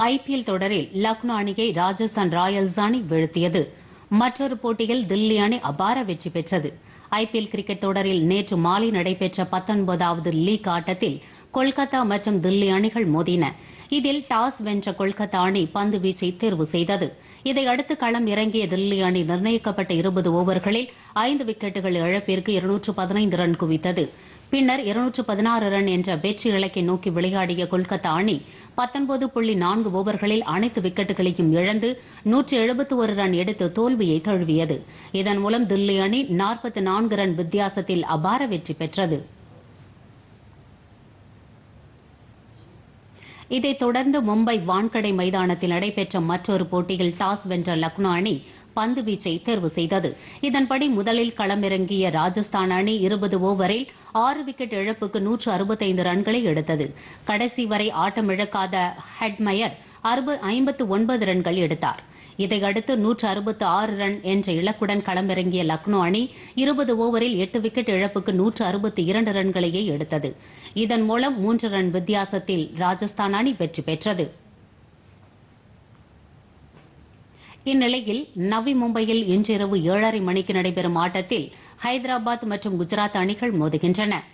IPL தொடரில் லக்னோ அணியை Rajasthan Royals அணி வீழ்த்தியது மற்றொரு போட்டியில் தில்லி அணி அபார வெற்றி பெற்றது ஐபிஎல் கிரிக்கெட் தொடரில் நேற்று மாலை நடைபெற்ற பத்தொன்பதாவது லீக் ஆட்டத்தில் கொல்கத்தா மற்றும் தில்லி அணிகள் மோதின இதில் டாஸ் வென்ற கொல்கத்தா அணி பந்து வீச்சை தேர்வு செய்தது இதையடுத்து களம் இறங்கிய தில்லி அணி நிர்ணயிக்கப்பட்ட இருபது ஓவர்களில் ஐந்து விக்கெட்டுகள் இழப்பிற்கு இருநூற்று பதினைந்து ரன் குவித்தது பின்னர் இருநூற்று பதினாறு ரன் என்ற வெற்றி இலக்கை நோக்கி விளையாடிய கொல்கத்தா அணி பத்தொன்பது புள்ளி நான்கு ஓவர்களில் அனைத்து விக்கெட்டுகளையும் இழந்து நூற்று எழுபத்தி ஒரு ரன் எடுத்து தோல்வியை தழுவியது இதன் மூலம் தில்லி அணி நாற்பத்தி நான்கு ரன் வித்தியாசத்தில் அபார வெற்றி பெற்றது இதைத் தொடர்ந்து மும்பை வான்கடை மைதானத்தில் நடைபெற்ற மற்றொரு போட்டியில் டாஸ் வென்ற லக்னோ அணி பந்து வீச்சை தேர்வு செய்தது இதன்படி முதலில் களமிறங்கிய ராஜஸ்தான் அணி இருபது ஓவரில் ஆறு விக்கெட் இழப்புக்கு நூற்று அறுபத்தைந்து ரன்களை எடுத்தது கடைசி வரை ஆட்டமிழக்காத ஹெட்மயர் ஐம்பத்து ஒன்பது ரன்கள் எடுத்தார் இதையடுத்து நூற்று அறுபத்து ஆறு ரன் என்ற இலக்குடன் களமிறங்கிய லக்னோ அணி இருபது ஓவரில் எட்டு விக்கெட் இழப்புக்கு நூற்று அறுபத்தி இரண்டு ரன்களையே எடுத்தது இதன் மூலம் மூன்று ரன் வித்தியாசத்தில் ராஜஸ்தான் அணி வெற்றி பெற்றது இந்நிலையில் நவி மும்பையில் இன்றிரவு ஏழரை மணிக்கு நடைபெறும் ஆட்டத்தில் ஹைதராபாத் மற்றும் குஜராத் அணிகள் மோதுகின்றன